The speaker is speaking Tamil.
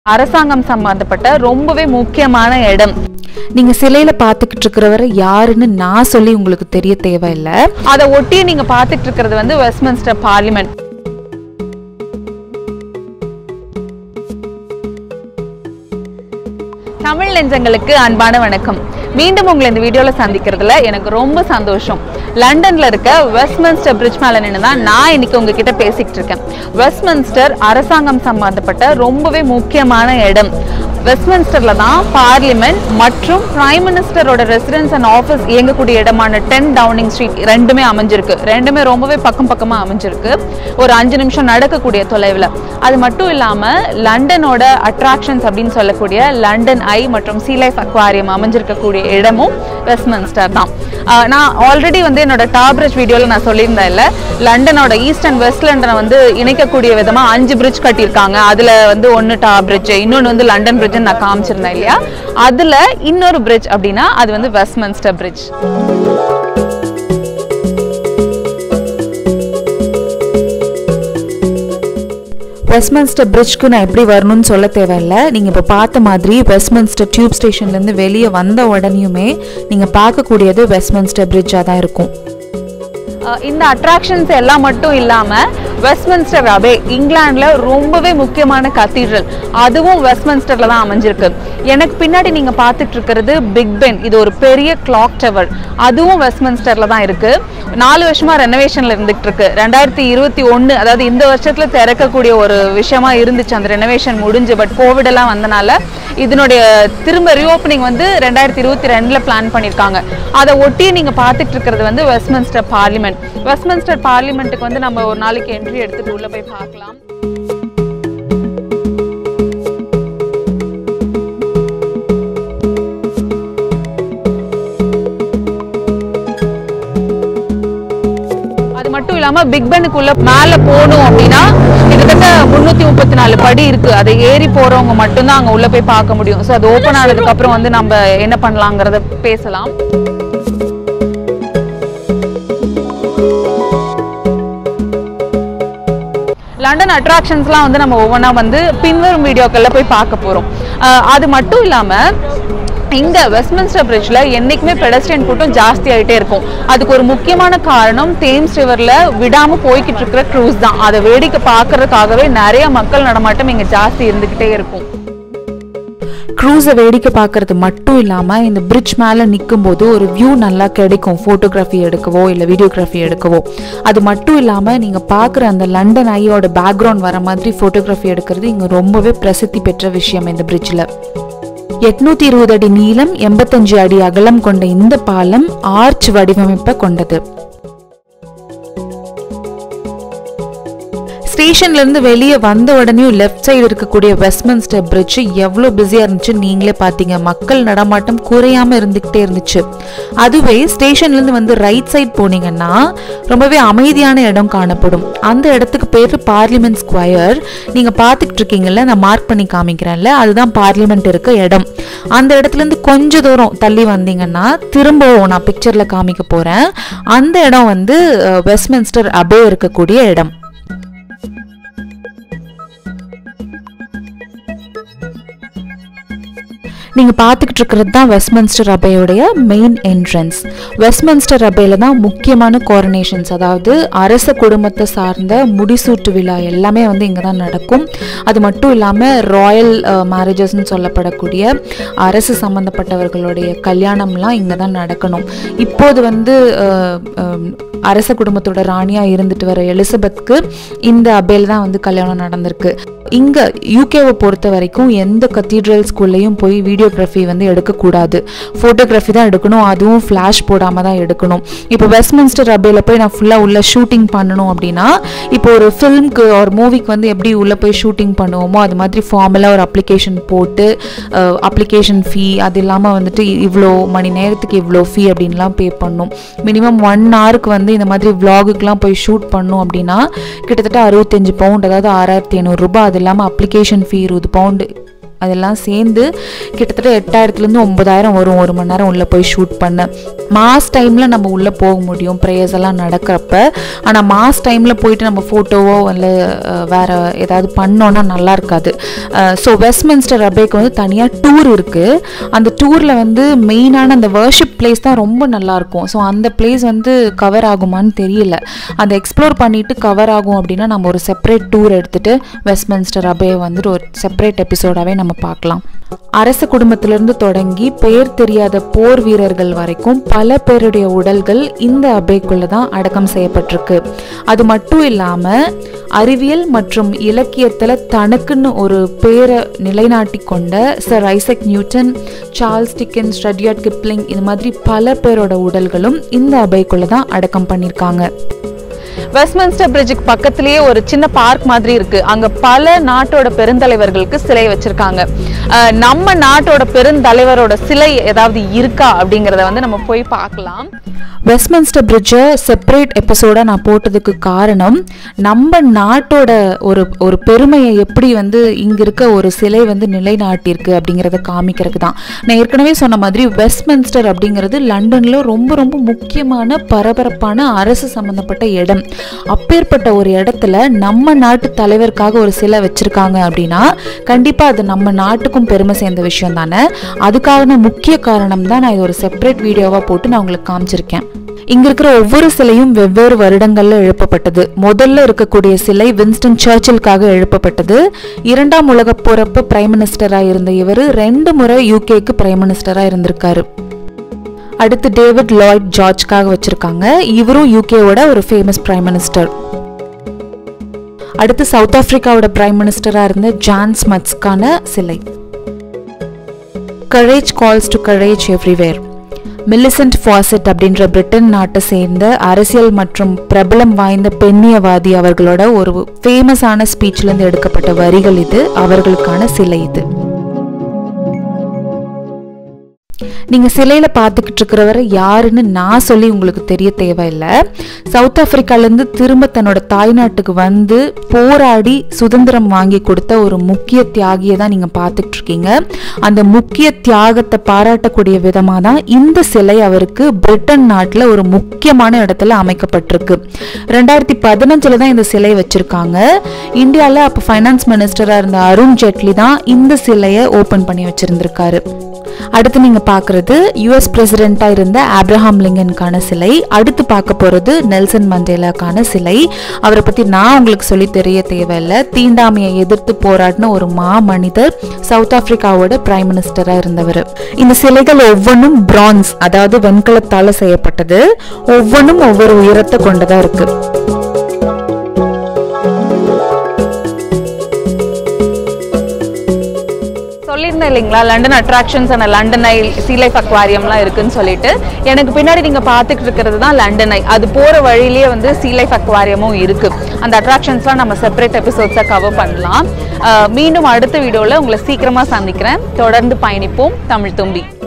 அரசாங்கம் சம்பந்தப்பட்ட ரொம்பவே முக்கியமான இடம் நீங்க சிலையில பார்த்துக்கிட்டு இருக்கிறவரை யாருன்னு நான் சொல்லி உங்களுக்கு தெரிய தேவையில்லை அதை ஒட்டி நீங்க பார்த்துட்டு இருக்கிறது வந்து வெஸ்ட்மின்ஸ்டர் பார்லிமெண்ட் தமிழ் நெஞ்சங்களுக்கு அன்பான வணக்கம் மீண்டும் உங்களை இந்த வீடியோவில் சந்திக்கிறதுல எனக்கு ரொம்ப சந்தோஷம் லண்டன்ல இருக்க வெஸ்ட்மின்ஸ்டர் பிரிட்ஜ் மேல நின்று தான் நான் இன்னைக்கு உங்ககிட்ட பேசிக்கிட்டு இருக்கேன் வெஸ்ட்மின்ஸ்டர் அரசாங்கம் சம்பந்தப்பட்ட ரொம்பவே முக்கியமான இடம் வெஸ்ட்மின்ஸ்டர்ல தான் பார்லிமெண்ட் மற்றும் பிரைம் மினிஸ்டரோட ரெசிடென்ஸ் அண்ட் ஆஃபீஸ் இயங்கக்கூடிய இடமான டென் டவுனிங் ஸ்ட்ரீட் ரெண்டுமே அமைஞ்சிருக்கு ரெண்டுமே ரொம்பவே பக்கம் பக்கமா அமைஞ்சிருக்கு ஒரு அஞ்சு நிமிஷம் நடக்கக்கூடிய தொலைவில் அது மட்டும் இல்லாம லண்டனோட அட்ராக்ஷன்ஸ் அப்படின்னு சொல்லக்கூடிய லண்டன் ஐ மற்றும் சீ லைஃப் அக்வாரியம் அமைஞ்சிருக்கக்கூடிய இடமும் வெஸ்ட்மின்ஸ்டர் தான் ஆஹ் நான் ஆல்ரெடி வந்து என்னோட டாப்ரிட்ஜ் வீடியோவில் நான் சொல்லியிருந்தேன் இல்லை லண்டனோட ஈஸ்ட் அண்ட் வெஸ்ட் லண்டனை வந்து இணைக்கக்கூடிய விதமாக அஞ்சு பிரிட்ஜ் கட்டியிருக்காங்க அதில் வந்து ஒன்று டா பிரிட்ஜ் இன்னொன்று வந்து லண்டன் பிரிட்ஜ் நான் காமிச்சிருந்தேன் இல்லையா அதில் இன்னொரு பிரிட்ஜ் அப்படின்னா அது வந்து வெஸ்ட்மின்ஸ்டர் பிரிட்ஜ் வெஸ்ட்மின்ஸ்டர் பிரிட்ஜ்க்கு நான் எப்படி வரணும்னு சொல்ல தேவையில்லை நீங்கள் இப்போ பார்த்த மாதிரி வெஸ்ட்மின்ஸ்டர் டியூப் ஸ்டேஷன்லேருந்து வெளியே வந்த உடனேயுமே நீங்கள் பார்க்கக்கூடியது வெஸ்ட்மின்ஸ்டர் பிரிட்ஜாக தான் இருக்கும் அஹ் இந்த அட்ராக்ஷன்ஸ் எல்லாம் மட்டும் இல்லாமல் வெஸ்ட்மின்ஸ்டர் அபே இங்கிலாந்துல ரொம்பவே முக்கியமான கத்தீட்ரல் அதுவும் வெஸ்ட்மின்ஸ்டர்ல தான் அமைஞ்சிருக்கு எனக்கு பின்னாடி நீங்க பார்த்துட்டு இருக்கிறது பிக் பென் இது ஒரு பெரிய கிளாக் டவர் அதுவும் வெஸ்ட்மின்ஸ்டர்ல தான் இருக்கு நாலு வருஷமா ரெனோவேஷன்ல இருந்துகிட்டு இருக்கு ரெண்டாயிரத்தி இருபத்தி ஒன்று அதாவது இந்த வருஷத்துல திறக்கக்கூடிய ஒரு விஷயமா இருந்துச்சு அந்த ரெனோவேஷன் முடிஞ்சு பட் கோவிட் எல்லாம் வந்தனால இதனுடைய திரும்ப ரீஓப்பனிங் வந்து ரெண்டாயிரத்தி இருபத்தி ரெண்டுல பிளான் பண்ணியிருக்காங்க அதை ஒட்டி நீங்க பார்த்துட்டு இருக்கிறது வந்து வெஸ்ட்மின்ஸ்டர் பார்லிமெண்ட் வெஸ்ட்மின்ஸ்டர் பார்லிமெண்ட்டுக்கு வந்து நம்ம ஒரு நாளைக்கு என்ட்ரி எடுத்துட்டு உள்ள போய் பார்க்கலாம் அது மட்டும் இல்லாம பிக் பெனுக்குள்ள மேல போகணும் அப்படின்னா கிட்டத்தட்ட முன்னூத்தி முப்பத்தி நாலு படி இருக்கு அதை ஏறி போறவங்க மட்டும்தான் அங்க உள்ள போய் பார்க்க முடியும் ஸோ அது ஓப்பன் ஆனதுக்கு அப்புறம் வந்து நம்ம என்ன பண்ணலாங்கிறத பேசலாம் லண்டன் அட்ராக்ஷன்ஸ்லாம் வந்து நம்ம ஒவ்வொன்றா வந்து பின்வரும் வீடியோக்களில் போய் பார்க்க போகிறோம் அது மட்டும் இல்லாமல் இங்க வெஸ்ட்மின்ஸ்டர் பிரிட்ஜ்ல என்னைக்குமே பெடஸ்ட்ரியன் கூட்டம் ஜாஸ்தி ஆயிட்டே இருக்கும் அதுக்கு ஒரு முக்கியமான காரணம் தேம்ஸ் ரிவர்ல விடாம போய்கிட்டு இருக்கிற க்ரூஸ் தான் அதை வேடிக்கை பார்க்கறதுக்காகவே நிறைய மக்கள் நடமாட்டம் இங்க ஜாஸ்தி இருந்துகிட்டே இருக்கும் க்ரூஸை வேடிக்கை பார்க்கறது மட்டும் இல்லாமல் இந்த பிரிட்ஜ் மேலே நிற்கும்போது ஒரு வியூ நல்லா கிடைக்கும் ஃபோட்டோகிராஃபி எடுக்கவோ இல்லை வீடியோகிராஃபி எடுக்கவோ அது மட்டும் இல்லாமல் நீங்கள் பார்க்குற அந்த லண்டன் ஐயோட பேக்ரவுண்ட் வர மாதிரி ஃபோட்டோகிராஃபி எடுக்கிறது இங்கே ரொம்பவே பிரசித்தி பெற்ற விஷயம் இந்த பிரிட்ஜில் எட்நூத்தி இருபது அடி நீளம் எண்பத்தஞ்சு அடி அகலம் கொண்ட இந்த பாலம் ஆர்ச் வடிவமைப்பை கொண்டது ஸ்டேஷன்ல இருந்து வெளியே வந்த உடனேயும் லெஃப்ட் சைடு இருக்கக்கூடிய வெஸ்ட்மின்ஸ்டர் பிரிட்ஜ் எவ்வளோ பிஸியாக இருந்துச்சு நீங்களே பார்த்தீங்க மக்கள் நடமாட்டம் குறையாம இருந்துக்கிட்டே இருந்துச்சு அதுவே ஸ்டேஷன்ல இருந்து வந்து ரைட் சைடு போனீங்கன்னா ரொம்பவே அமைதியான இடம் காணப்படும் அந்த இடத்துக்கு பேர் பார்லிமெண்ட் ஸ்கொயர் நீங்கள் பார்த்துக்கிட்டு இருக்கீங்கல்ல நான் மார்க் பண்ணி காமிக்கிறேன்ல அதுதான் பார்லிமெண்ட் இருக்க இடம் அந்த இடத்துல இருந்து கொஞ்ச தூரம் தள்ளி வந்தீங்கன்னா திரும்பவும் நான் பிக்சரில் காமிக்க போகிறேன் அந்த இடம் வந்து அஹ், வெஸ்ட்மின்ஸ்டர் அபே இருக்கக்கூடிய இடம் நீங்கள் பார்த்துக்கிட்டு இருக்கிறது தான் வெஸ்ட்மின்ஸ்டர் அபையோடைய மெயின் என்ட்ரன்ஸ் வெஸ்ட்மின்ஸ்டர் அபையில் தான் முக்கியமான கோரனேஷன்ஸ் அதாவது அரச குடும்பத்தை சார்ந்த முடிசூட்டு விழா எல்லாமே வந்து இங்கே தான் நடக்கும் அது மட்டும் இல்லாமல் ராயல் மேரேஜஸ்ன்னு சொல்லப்படக்கூடிய அரசு சம்மந்தப்பட்டவர்களுடைய கல்யாணம்லாம் இங்கே தான் நடக்கணும் இப்போது வந்து அஹ், அஹ், அரச குடும்பத்தோட ராணியாக இருந்துட்டு வர எலிசபெத்க்கு இந்த அபேல் தான் வந்து கல்யாணம் நடந்திருக்கு இங்கே யூகேவை பொறுத்த வரைக்கும் எந்த கத்தீட்ரல் ஸ்கூல்லையும் போய் வீடியோகிராஃபி வந்து எடுக்கக்கூடாது ஃபோட்டோகிராஃபி தான் எடுக்கணும் அதுவும் ஃப்ளாஷ் போடாமல் தான் எடுக்கணும் இப்போ வெஸ்ட்மின்ஸ்டர் அபேல போய் நான் ஃபுல்லாக உள்ள ஷூட்டிங் பண்ணணும் அப்படின்னா இப்போ ஒரு ஃபிலிம்க்கு ஒரு மூவிக்கு வந்து எப்படி உள்ளே போய் ஷூட்டிங் பண்ணுவோமோ அது மாதிரி ஃபார்மலாக ஒரு அப்ளிகேஷன் போட்டு அப்ளிகேஷன் ஃபீ அது இல்லாமல் வந்துட்டு இவ்வளோ மணி நேரத்துக்கு இவ்வளோ ஃபீ அப்படின்லாம் பே பண்ணணும் மினிமம் ஒன் ஹவருக்கு வந்து இந்த மாதிரி vlogக்குலாம் போய் ஷூட் பண்ணணும் அப்படின்னா கிட்டத்தட்ட அறுபத்தஞ்சு பவுண்ட் அதாவது ஆறாயிரத்தி ஐநூறுரூபா அது இல்லாமல் அப்ளிகேஷன் ஃபீ இருபது பவுண்டு அதெல்லாம் சேர்ந்து கிட்டத்தட்ட எட்டாயிரத்துலேருந்து ஒன்பதாயிரம் வரும் ஒரு மணி நேரம் உள்ளே போய் ஷூட் பண்ண மாஸ் டைமில் நம்ம உள்ளே போக முடியும் ப்ரேயர்ஸ் எல்லாம் நடக்கிறப்ப ஆனால் மாஸ் டைமில் போயிட்டு நம்ம ஃபோட்டோவோ இல்லை அஹ், வேற ஏதாவது பண்ணோன்னா நல்லா இருக்காது ஸோ வெஸ்ட்மின்ஸ்டர் அபேக்கு வந்து தனியாக டூர் இருக்குது அந்த டூரில் வந்து மெயினான அந்த வர்ஷிப் பிளேஸ் தான் ரொம்ப நல்லா இருக்கும் ஸோ அந்த பிளேஸ் வந்து கவர் ஆகுமான்னு தெரியல அதை எக்ஸ்ப்ளோர் பண்ணிட்டு கவர் ஆகும் அப்படின்னா நம்ம ஒரு செப்பரேட் டூர் எடுத்துட்டு வெஸ்ட்மின்ஸ்டர் அபே வந்துட்டு ஒரு செப்பரேட் எபிசோடாகவே நம்ம பார்க்கலாம் அரச குடும்பத்திலிருந்து தொடங்கி பெயர் தெரியாத போர் வீரர்கள் வரைக்கும் பல பேருடைய உடல்கள் இந்த அபேக்குள்ள தான் அடக்கம் செய்யப்பட்டிருக்கு அது மட்டும் இல்லாமல் அறிவியல் மற்றும் இலக்கியத்தில் தனக்குன்னு ஒரு பேரை நிலைநாட்டி கொண்ட sir Isaac Newton Charles Dickens Rudyard Kipling இது மாதிரி பல பேரோட உடல்களும் இந்த அபைக்குள்ள தான் அடக்கம் பண்ணியிருக்காங்க வெஸ்ட்மின்ஸ்டர் பிரிட்ஜுக்கு பக்கத்திலேயே ஒரு சின்ன பார்க் மாதிரி இருக்கு அங்க பல நாட்டோட பெருந்தலைவர்களுக்கு சிலை வச்சிருக்காங்க அஹ் நம்ம நாட்டோட பெருந்தலைவரோட சிலை ஏதாவது இருக்கா அப்படிங்கறத வந்து நம்ம போய் பார்க்கலாம் வெஸ்ட்மின்ஸ்டர் பிரிட்ஜை செப்பரேட் எபிசோடாக நான் போட்டதுக்கு காரணம் நம்ம நாட்டோட ஒரு ஒரு பெருமையை எப்படி வந்து இங்கே இருக்க ஒரு சிலை வந்து நிலைநாட்டியிருக்கு அப்படிங்கிறத காமிக்கிறதுக்கு தான் நான் ஏற்கனவே சொன்ன மாதிரி வெஸ்ட்மின்ஸ்டர் அப்படிங்கிறது லண்டனில் ரொம்ப ரொம்ப முக்கியமான பரபரப்பான அரசு சம்மந்தப்பட்ட இடம் அப்பேற்பட்ட ஒரு இடத்துல நம்ம நாட்டு தலைவருக்காக ஒரு சிலை வச்சுருக்காங்க அப்படின்னா கண்டிப்பாக அது நம்ம நாட்டுக்கும் பெருமை சேர்ந்த விஷயம் தானே அதுக்கான முக்கிய காரணம் தான் நான் இது ஒரு செப்பரேட் வீடியோவாக போட்டு நான் உங்களுக்கு காமிச்சிருக்கேன் இங்க இருக்கிற ஒவ்வொரு சிலையும் வெவ்வேறு வருடங்கள்ல எழுப்பப்பட்டது முதல்ல இருக்கக்கூடிய சிலை வின்ஸ்டன் சர்ச்சிலுக்காக எழுப்பப்பட்டது இரண்டாம் உலக போறப்ப பிரைம் மினிஸ்டரா இருந்த இவர் ரெண்டு முறை யூகேக்கு பிரைம் மினிஸ்டரா இருந்திருக்காரு அடுத்து டேவிட் லாய்ட் ஜார்ஜ்காக வச்சிருக்காங்க இவரும் யூகேவோட ஒரு ஃபேமஸ் பிரைம் மினிஸ்டர் அடுத்து சவுத் ஆப்பிரிக்காவோட பிரைம் மினிஸ்டரா இருந்த ஜான் ஸ்மட்ஸ்க்கான சிலை courage calls to courage everywhere Millicent Fawcett அப்படின்ற பிரிட்டன் நாட்டை சேர்ந்த அரசியல் மற்றும் பிரபலம் வாய்ந்த பெண்ணியவாதி அவர்களோட ஒரு ஃபேமஸான ஸ்பீச்லேருந்து எடுக்கப்பட்ட வரிகள் இது அவர்களுக்கான சிலை இது நீங்க சிலையில பார்த்துக்கிட்டு இருக்கிறவரை யாருன்னு நான் சொல்லி உங்களுக்கு தெரிய தேவையில்லை சவுத் ஆப்பிரிக்காலேருந்து திரும்ப தன்னோட தாய்நாட்டுக்கு வந்து போராடி சுதந்திரம் வாங்கி கொடுத்த ஒரு முக்கிய தியாகியை தான் நீங்க பார்த்துட்டு இருக்கீங்க அந்த முக்கிய தியாகத்தை பாராட்டக்கூடிய விதமாக தான் இந்த சிலை அவருக்கு பிரிட்டன் நாட்டில் ஒரு முக்கியமான இடத்துல அமைக்கப்பட்டிருக்கு ரெண்டாயிரத்தி பதினஞ்சில் தான் இந்த சிலை வச்சிருக்காங்க இந்தியாவில் அப்போ ஃபைனான்ஸ் மினிஸ்டராக இருந்த அருண் ஜேட்லி தான் இந்த சிலையை ஓப்பன் பண்ணி வச்சிருந்திருக்காரு அடுத்து நீங்க பார்க்கிறது யுஎஸ் பிரசிடென்ட்டா இருந்த ஆப்ரஹாம் லிங்கனுக்கான சிலை அடுத்து பார்க்க போறது நெல்சன் மண்டேலாக்கான சிலை அவரை பத்தி நான் உங்களுக்கு சொல்லி தெரிய தேவையில்லை தீண்டாமையை எதிர்த்து போராடின ஒரு மா மனிதர் சவுத் ஆப்பிரிக்காவோட பிரைம் மினிஸ்டரா இருந்தவர் இந்த சிலைகள் ஒவ்வொன்றும் பிரான்ஸ் அதாவது வெண்கலத்தால செய்யப்பட்டது ஒவ்வொன்றும் ஒவ்வொரு உயரத்தை கொண்டதா இருக்கு சொல்லியிருந்தேன் இல்லைங்களா London attractions and London I sea life அக்வாரியம்லாம் இருக்குன்னு சொல்லிட்டு எனக்கு பின்னாடி நீங்க பார்த்துட்டு இருக்கிறது தான் லண்டன் ஐ அது போற வழியிலேயே வந்து சீ லைஃப் அக்வாரியமும் இருக்கு அந்த அட்ராக்ஷன்ஸ்லாம் நம்ம செப்பரேட் எபிசோட்ஸை கவர் பண்ணலாம் அஹ் மீண்டும் அடுத்த வீடியோவில் உங்களை சீக்கிரமா சந்திக்கிறேன் தொடர்ந்து பயணிப்போம் தமிழ் தும்பி